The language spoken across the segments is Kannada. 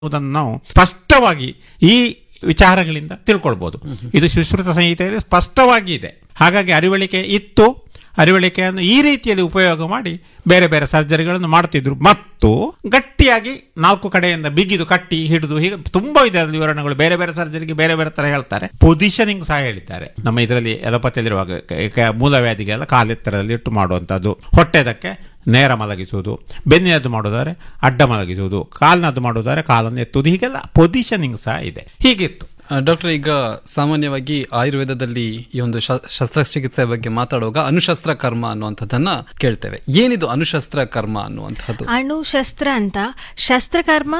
ಅನ್ನೋದನ್ನು ನಾವು ಸ್ಪಷ್ಟವಾಗಿ ಈ ವಿಚಾರಗಳಿಂದ ತಿಳ್ಕೊಳ್ಬೋದು ಇದು ಸುಶ್ರುತ ಸಂಹಿತೆಯಲ್ಲಿ ಸ್ಪಷ್ಟವಾಗಿ ಇದೆ ಹಾಗಾಗಿ ಅರಿವಳಿಕೆ ಇತ್ತು ಅರಿವಳಿಕೆಯನ್ನು ಈ ರೀತಿಯಲ್ಲಿ ಉಪಯೋಗ ಮಾಡಿ ಬೇರೆ ಬೇರೆ ಸರ್ಜರಿಗಳನ್ನು ಮಾಡ್ತಿದ್ರು ಮತ್ತು ಗಟ್ಟಿಯಾಗಿ ನಾಲ್ಕು ಕಡೆಯಿಂದ ಬಿಗಿದು ಕಟ್ಟಿ ಹಿಡಿದು ಹೀಗೆ ತುಂಬಾ ಇದೆ ಅದ್ರ ವಿವರಣೆಗಳು ಬೇರೆ ಬೇರೆ ಸರ್ಜರಿಗೆ ಬೇರೆ ಬೇರೆ ತರ ಹೇಳ್ತಾರೆ ಪೊಸಿಷನಿಂಗ್ ಸಹ ಹೇಳಿದ್ದಾರೆ ನಮ್ಮ ಇದರಲ್ಲಿ ಎಲೋಪತಿಯಲ್ಲಿರುವಾಗ ಕ- ಕ- ಮೂಲವ್ಯಾಧಿಗೆಲ್ಲ ಕಾಲೆತ್ತರದಲ್ಲಿ ಇಟ್ಟು ಮಾಡುವಂಥದ್ದು ಹೊಟ್ಟೆದಕ್ಕೆ ನೇರ ಮಲಗಿಸುವುದು ಬೆನ್ನಿನದ್ದು ಮಾಡೋದಾದ್ರೆ ಅಡ್ಡ ಮಲಗಿಸುವುದು ಕಾಲಿನದ್ದು ಮಾಡೋದಾದ್ರೆ ಕಾಲನ್ನು ಎತ್ತುವುದು ಹೀಗೆಲ್ಲ ಪೊಸಿಷನಿಂಗ್ ಸಹ ಇದೆ ಹೀಗಿತ್ತು ಡಾಕ್ಟರ್ ಈಗ ಸಾಮಾನ್ಯವಾಗಿ ಆಯುರ್ವೇದದಲ್ಲಿ ಈ ಒಂದು ಶ- ಶಸ್ತ್ರಚಿಕಿತ್ಸೆ ಬಗ್ಗೆ ಮಾತಾಡುವಾಗ ಅನುಶಸ್ತ್ರ ಕರ್ಮ ಅನ್ನುವಂಥದ್ದನ್ನ ಕೇಳ್ತೇವೆ ಏನಿದು ಅನುಶಸ್ತ್ರ ಕರ್ಮ ಅನ್ನುವಂಥದ್ದು ಅಣು ಶಸ್ತ್ರ ಅಂತ ಶಸ್ತ್ರಕರ್ಮ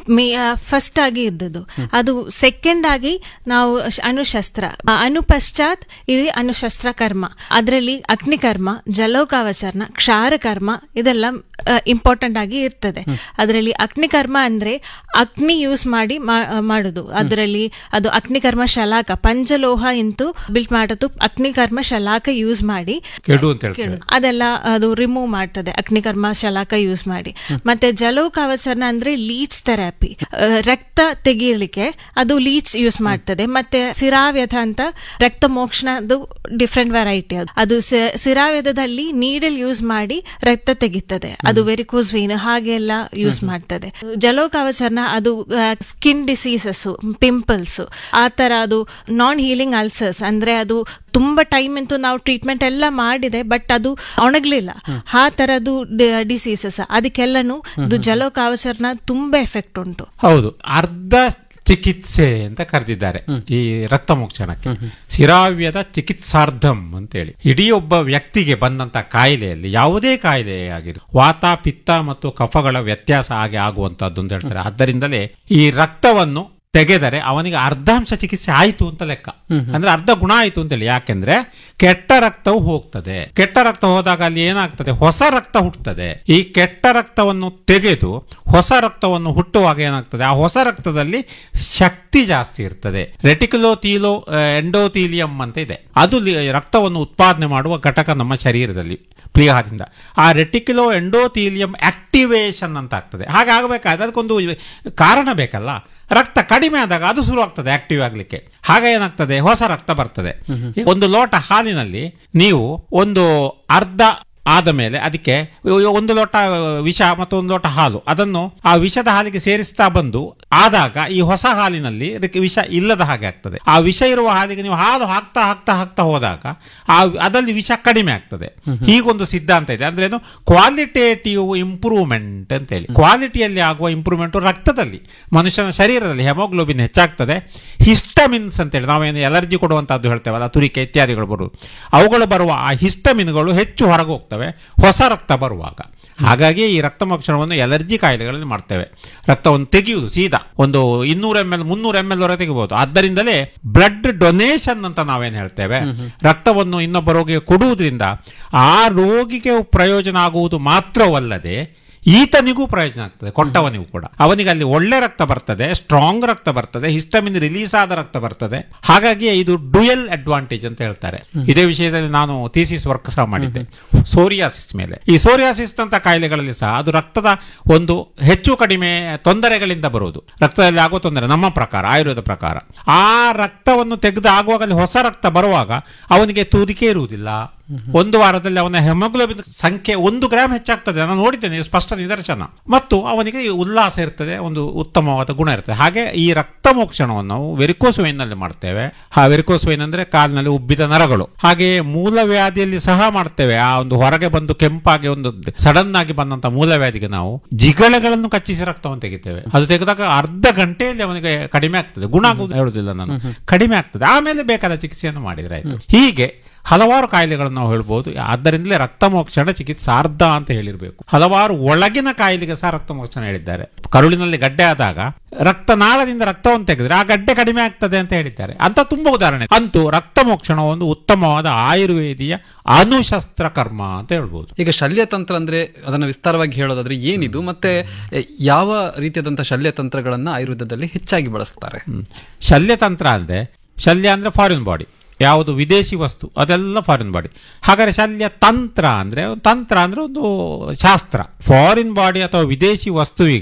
ಫಸ್ಟ್ ಆಗಿ ಇದ್ದದ್ದು ಅದು ಸೆಕೆಂಡ್ ಆಗಿ ನಾವು ಶ- ಅಣುಶಸ್ತ್ರ ಆ, ಅಣು ಪಶ್ಚಾತ್ ಇದು ಅಣುಶಸ್ತ್ರ ಕರ್ಮ ಅದರಲ್ಲಿ ಅಗ್ನಿಕರ್ಮ ಜಲೋಕಾವಚರಣ ಕ್ಷಾರ ಕರ್ಮ ಇದೆಲ್ಲ ಇಂಪಾರ್ಟೆಂಟ್ ಆಗಿ ಇರ್ತದೆ ಅದರಲ್ಲಿ ಅಗ್ನಿಕರ್ಮ ಅಂದ್ರೆ ಅಗ್ನಿ ಯೂಸ್ ಮಾಡಿ ಮಾ- ಮಾಡುದು ಅದರಲ್ಲಿ ಅದು ಅಗ್ನಿಕರ್ಮ ಶಲಾಕ ಪಂಚಲೋಹ ಇಂತು ಬಿಲ್ಟ್ ಮಾಡೋದು ಅಗ್ನಿಕರ್ಮ ಶಲಾಕ ಯೂಸ್ ಮಾಡಿ ಕೆಡು ಅಂತ ಹೇಳ್ತೇವೆ ಅದೆಲ್ಲ ಅದು ರಿಮೂವ್ ಮಾಡ್ತದೆ ಅಗ್ನಿಕರ್ಮ ಶಲಾಕ ಯೂಸ್ ಮಾಡಿ ಮತ್ತೆ ಜಲೋಕಾವಚರಣ ಅಂದ್ರೆ ಲೀಚ್ ಥೆರಪಿ ರಕ್ತ ತೆಗೀಲಿಕ್ಕೆ ಅದು ಲೀಚ್ ಯೂಸ್ ಮಾಡ್ತದೆ ಮತ್ತೆ ಸಿರಾವ್ಯಧ ಅಂತ ರಕ್ತ ಮೋಕ್ಷಣದು ಡಿಫ್ರೆಂಟ್ ವೆರೈಟಿ ಅದು ಅದು ಸಿ- ಸಿರಾವ್ಯಧದಲ್ಲಿ ನೀಡಲ್ ಯೂಸ್ ಮಾಡಿ ರಕ್ತ ತೆಗಿತದೆ ಅದು ವೆರಿಕೋಸ್ ವೀನ್ ಹಾಗೆಲ್ಲ ಯೂಸ್ ಮಾಡ್ತದೆ ಜಲೋಕಾವಚರಣ ಅದು ಸ್ಕಿನ್ ಡಿಸೀಸಸ್ ಪಿಂಪಲ್ಸ್ ಆ ತರ ಅದು ನಾನ್ ಹೀಲಿಂಗ್ ಅಲ್ಸರ್ಸ್ ಅಂದ್ರೆ ಅದು ತುಂಬಾ ಟೈಮ್ ಅಂತೂ ನಾವು ಟ್ರೀಟ್ಮೆಂಟ್ ಎಲ್ಲ ಮಾಡಿದೆ ಬಟ್ ಅದು ಒಣಗ್ಲಿಲ್ಲ ಆ ತರದ್ದು ಡಿಸೀಸಸ್ ಅದಕ್ಕೆಲ್ಲನು ಇದು ಜಲೋಕಾವಚರಣ ತುಂಬಾ ಎಫೆಕ್ಟ್ ಉಂಟು ಹೌದು ಅರ್ಧ ಚಿಕಿತ್ಸೆ ಅಂತ ಕರೆದಿದ್ದಾರೆ ಈ ರಕ್ತ ಮೋಕ್ಷಣಕ್ಕೆ ಶಿರಾವ್ಯದ ಚಿಕಿತ್ಸಾರ್ಧಂ ಅಂತೇಳಿ ಇಡೀ ಒಬ್ಬ ವ್ಯಕ್ತಿಗೆ ಬಂದಂತ ಕಾಯಿಲೆಯಲ್ಲಿ ಯಾವುದೇ ಕಾಯಿಲೆ ಆಗಿರು ವಾತ ಪಿತ್ತ ಮತ್ತು ಕಫಗಳ ವ್ಯತ್ಯಾಸ ಹಾಗೆ ಆಗುವಂತದ್ದು ಅಂತ ಹೇಳ್ತಾರೆ ಆದ್ದರಿಂದಲೇ ಈ ರಕ್ತವನ್ನು ತೆಗೆದರೆ ಅವನಿಗೆ ಅರ್ಧಾಂಶ ಚಿಕಿತ್ಸೆ ಆಯಿತು ಅಂತ ಲೆಕ್ಕ ಅಂದ್ರೆ ಅರ್ಧ ಗುಣ ಆಯಿತು ಅಂತೇಳಿ ಯಾಕೆಂದ್ರೆ ಕೆಟ್ಟ ರಕ್ತವು ಹೋಗ್ತದೆ ಕೆಟ್ಟ ರಕ್ತ ಹೋದಾಗ ಅಲ್ಲಿ ಏನಾಗ್ತದೆ ಹೊಸ ರಕ್ತ ಹುಟ್ಟುತ್ತದೆ ಈ ಕೆಟ್ಟ ರಕ್ತವನ್ನು ತೆಗೆದು ಹೊಸ ರಕ್ತವನ್ನು ಹುಟ್ಟುವಾಗ ಏನಾಗ್ತದೆ ಆ ಹೊಸ ರಕ್ತದಲ್ಲಿ ಶಕ್ತಿ ಜಾಸ್ತಿ ಇರ್ತದೆ ರೆಟಿಕ್ಯುಲೋ ತೀಲೋ ಎಂಡೋತೀಲಿಯಂ ಅಂತ ಇದೆ ಅದು ಲಿ- ರಕ್ತವನ್ನು ಉತ್ಪಾದನೆ ಮಾಡುವ ಘಟಕ ನಮ್ಮ ಶರೀರದಲ್ಲಿ ಪ್ಲಿಹಾದಿಂದ ಆ ರೆಟಿಕ್ಯುಲೋ ಎಂಡೋತೀಲಿಯಂ ಆಕ್ಟಿವೇಶನ್ ಅಂತ ಆಗ್ತದೆ ಹಾಗೆ ಆಗಬೇಕಾದ್ರೆ ಅದಕ್ಕೊಂದು ಕಾರಣ ಬೇಕಲ್ಲ ರಕ್ತ ಕಡಿಮೆ ಆದಾಗ ಅದು ಶುರು ಆಗ್ತದೆ ಆಕ್ಟಿವ್ ಆಗ್ಲಿಕ್ಕೆ ಹಾಗ ಏನಾಗ್ತದೆ ಹೊಸ ರಕ್ತ ಬರ್ತದೆ ಒಂದು ಲೋಟ ಹಾಲಿನಲ್ಲಿ ನೀವು ಒಂದು ಅರ್ಧ ಆದ ಮೇಲೆ ಅದಕ್ಕೆ ಒಂದು ಲೋಟ ವಿಷ ಮತ್ತು ಒಂದು ಲೋಟ ಹಾಲು ಅದನ್ನು ಆ ವಿಷದ ಹಾಲಿಗೆ ಸೇರಿಸ್ತಾ ಬಂದು ಆದಾಗ ಈ ಹೊಸ ಹಾಲಿನಲ್ಲಿ ಇದಕ್ಕೆ ವಿಷ ಇಲ್ಲದ ಹಾಗೆ ಆಗ್ತದೆ ಆ ವಿಷ ಇರುವ ಹಾಲಿಗೆ ನೀವು ಹಾಲು ಹಾಕ್ತಾ ಹಾಕ್ತಾ ಹಾಕ್ತಾ ಹೋದಾಗ ಆ ಅದರಲ್ಲಿ ವಿಷ ಕಡಿಮೆ ಆಗ್ತದೆ ಹೀಗೊಂದು ಸಿದ್ಧಾಂತ ಇದೆ ಅಂದ್ರೆ ಏನು ಕ್ವಾಲಿಟೇಟಿವ್ ಇಂಪ್ರೂವ್ಮೆಂಟ್ ಅಂತ ಹೇಳಿ ಕ್ವಾಲಿಟಿಯಲ್ಲಿ ಆಗುವ ಇಂಪ್ರೂವ್ಮೆಂಟ್ ರಕ್ತದಲ್ಲಿ ಮನುಷ್ಯನ ಶರೀರದಲ್ಲಿ ಹೆಮೋಗ್ಲೋಬಿನ್ ಹೆಚ್ಚಾಗ್ತದೆ ಹಿಸ್ಟಮಿನ್ಸ್ ಅಂತೇಳಿ ನಾವೇನು ಎಲರ್ಜಿ ಕೊಡುವಂತದ್ದು ಹೇಳ್ತೇವಲ್ಲ ತುರಿಕೆ ಇತ್ಯಾದಿಗಳು ಬರುವುದು ಅವುಗಳು ಬರುವ ಆ ಹಿಸ್ಟಮಿನ್ಗಳು ಹೆಚ್ಚು ಹೊರಗೆ ಹೋಗ್ತವೆ ಹೊಸ ರಕ್ತ ಬರುವಾಗ ಹಾಗಾಗಿ ಈ ರಕ್ತ ಮೋಕ್ಷಣವನ್ನು ಎಲರ್ಜಿ ಕಾಯಿಲೆಗಳಲ್ಲಿ ಮಾಡ್ತೇವೆ ರಕ್ತವನ್ನು ತೆಗೆಯುವುದು ಸೀದಾ ಒಂದು ಇನ್ನೂರ ಎಂ ಎಲ್ ಮುನ್ನೂರ ಎಂ ಎಲ್ ವರೆಗೆ ತೆಗಿಬಹುದು ಆದ್ದರಿಂದಲೇ ಬ್ಲಡ್ ಡೊನೇಷನ್ ಅಂತ ನಾವೇನು ಹೇಳ್ತೇವೆ ರಕ್ತವನ್ನು ಇನ್ನೊಬ್ಬ ರೋಗಿಗೆ ಕೊಡುವುದರಿಂದ ಆ ರೋಗಿಗೆ ಪ್ರಯೋಜನ ಆಗುವುದು ಮಾತ್ರವಲ್ಲದೆ ಈತನಿಗೂ ಪ್ರಯೋಜನ ಆಗ್ತದೆ ಕೊಟ್ಟವನಿಗೂ ಕೂಡ ಅವನಿಗೆ ಅಲ್ಲಿ ಒಳ್ಳೆ ರಕ್ತ ಬರ್ತದೆ ಸ್ಟ್ರಾಂಗ್ ರಕ್ತ ಬರ್ತದೆ ಹಿಸ್ಟಮಿನ್ ರಿಲೀಸ್ ಆದ ರಕ್ತ ಬರ್ತದೆ ಹಾಗಾಗಿ ಇದು ಡುಯಲ್ ಅಡ್ವಾಂಟೇಜ್ ಅಂತ ಹೇಳ್ತಾರೆ ಇದೇ ವಿಷಯದಲ್ಲಿ ನಾನು ಥೀಸಿಸ್ ವರ್ಕ್ ಸಹ ಮಾಡಿದ್ದೆ ಸೋರಿಯಾಸಿಸ್ ಮೇಲೆ ಈ ಸೋರಿಯಾಸಿಸ್ ಅಂತ ಕಾಯಿಲೆಗಳಲ್ಲಿ ಸಹ ಅದು ರಕ್ತದ ಒಂದು ಹೆಚ್ಚು ಕಡಿಮೆ ತೊಂದರೆಗಳಿಂದ ಬರುವುದು ರಕ್ತದಲ್ಲಿ ಆಗುವ ತೊಂದರೆ ನಮ್ಮ ಪ್ರಕಾರ ಆಯುರ್ವೇದ ಪ್ರಕಾರ ಆ ರಕ್ತವನ್ನು ತೆಗೆದು ಆಗುವಾಗ ಅಲ್ಲಿ ಹೊಸ ರಕ್ತ ಬರುವಾಗ ಅವನಿಗೆ ತೂರಿಕೆ ಇರುವುದಿಲ್ಲ ಒಂದು ವಾರದಲ್ಲಿ ಅವನ ಹೆಮೋಗ್ಲೋಬಿನ್ ಸಂಖ್ಯೆ ಒಂದು ಗ್ರಾಮ್ ಹೆಚ್ಚಾಗ್ತದೆ ನಾನು ನೋಡಿದ್ದೇನೆ ಇದು ಸ್ಪಷ್ಟ ನಿದರ್ಶನ ಮತ್ತು ಅವನಿಗೆ ಉಲ್ಲಾಸ ಇರ್ತದೆ ಒಂದು ಉತ್ತಮವಾದ ಗುಣ ಇರ್ತದೆ ಹಾಗೆ ಈ ರಕ್ತ ಮೋಕ್ಷಣವನ್ನು ನಾವು ವೆರಿಕೋಸ್ ನಲ್ಲಿ ಮಾಡ್ತೇವೆ ಆ ವೆರಿಕೋಸ್ ವೈನ್ ಅಂದ್ರೆ ಕಾಲಿನಲ್ಲಿ ಉಬ್ಬಿದ ನರಗಳು ಹಾಗೆ ಮೂಲವ್ಯಾಧಿಯಲ್ಲಿ ಸಹ ಮಾಡ್ತೇವೆ ಆ ಒಂದು ಹೊರಗೆ ಬಂದು ಕೆಂಪಾಗಿ ಒಂದು ಸಡನ್ ಆಗಿ ಬಂದಂತ ಮೂಲವ್ಯಾಧಿಗೆ ನಾವು ಜಿಗಳೆಗಳನ್ನು ಕಚ್ಚಿಸಿ ರಕ್ತವನ್ನು ತೆಗಿತೇವೆ ಅದು ತೆಗೆದಾಗ ಅರ್ಧ ಗಂಟೆಯಲ್ಲಿ ಅವನಿಗೆ ಕಡಿಮೆ ಆಗ್ತದೆ ಗುಣ ಆಗುವುದು ಹೇಳುದಿಲ್ಲ ನಾನು ಕಡಿಮೆ ಆಗ್ತದೆ ಆಮೇಲೆ ಬೇಕಾದ ಚಿಕಿತ್ಸೆಯನ್ನು ಮಾಡಿದ್ರೆ ಆಯ್ತು ಹೀಗೆ ಹಲವಾರು ಕಾಯಿಲೆಗಳನ್ನು ನಾವು ಹೇಳ್ಬೋದು ಆದ್ದರಿಂದಲೇ ರಕ್ತ ಮೋಕ್ಷಣ ಚಿಕಿತ್ಸಾರ್ಧ ಅಂತ ಹೇಳಿರಬೇಕು ಹಲವಾರು ಒಳಗಿನ ಕಾಯಿಲೆಗೆ ಸಹ ರಕ್ತ ಮೋಕ್ಷಣ ಹೇಳಿದ್ದಾರೆ ಕರುಳಿನಲ್ಲಿ ಗಡ್ಡೆ ಆದಾಗ ರಕ್ತನಾಳದಿಂದ ರಕ್ತವನ್ನು ತೆಗೆದ್ರೆ ಆ ಗಡ್ಡೆ ಕಡಿಮೆ ಆಗ್ತದೆ ಅಂತ ಹೇಳಿದ್ದಾರೆ ಅಂತ ತುಂಬಾ ಉದಾಹರಣೆ ಅಂತೂ ರಕ್ತ ಮೋಕ್ಷಣ ಒಂದು ಉತ್ತಮವಾದ ಆಯುರ್ವೇದಿಯ ಅನುಶಸ್ತ್ರ ಕರ್ಮ ಅಂತ ಹೇಳ್ಬೋದು ಈಗ ಶಲ್ಯತಂತ್ರ ಅಂದ್ರೆ ಅದನ್ನ ವಿಸ್ತಾರವಾಗಿ ಹೇಳೋದಾದ್ರೆ ಏನಿದು ಮತ್ತೆ ಎ, ಯಾವ ರೀತಿಯಾದಂತಹ ಶಲ್ಯತಂತ್ರಗಳನ್ನ ಆಯುರ್ವೇದದಲ್ಲಿ ಹೆಚ್ಚಾಗಿ ಬಳಸ್ತಾರೆ ಹ್ಮ್. ಶಲ್ಯತಂತ್ರ ಅಂದ್ರೆ ಶಲ್ಯ ಅಂದ್ರೆ ಫಾರಿನ್ ಬಾಡಿ ಯಾವುದು ವಿದೇಶಿ ವಸ್ತು ಅದೆಲ್ಲ ಫಾರಿನ್ ಬಾಡಿ ಹಾಗಾದ್ರೆ ಶಲ್ಯ ತಂತ್ರ ಅಂದ್ರೆ ಒಂದು ತಂತ್ರ ಅಂದ್ರೆ ಒಂದು ಶಾಸ್ತ್ರ ಫಾರಿನ್ ಬಾಡಿ ಅಥವಾ ವಿದೇಶಿ ವಸ್ತುವಿಗೆ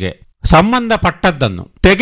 ಸಂಬಂಧಪಟ್ಟದ್ದನ್ನು ತೆಗೆ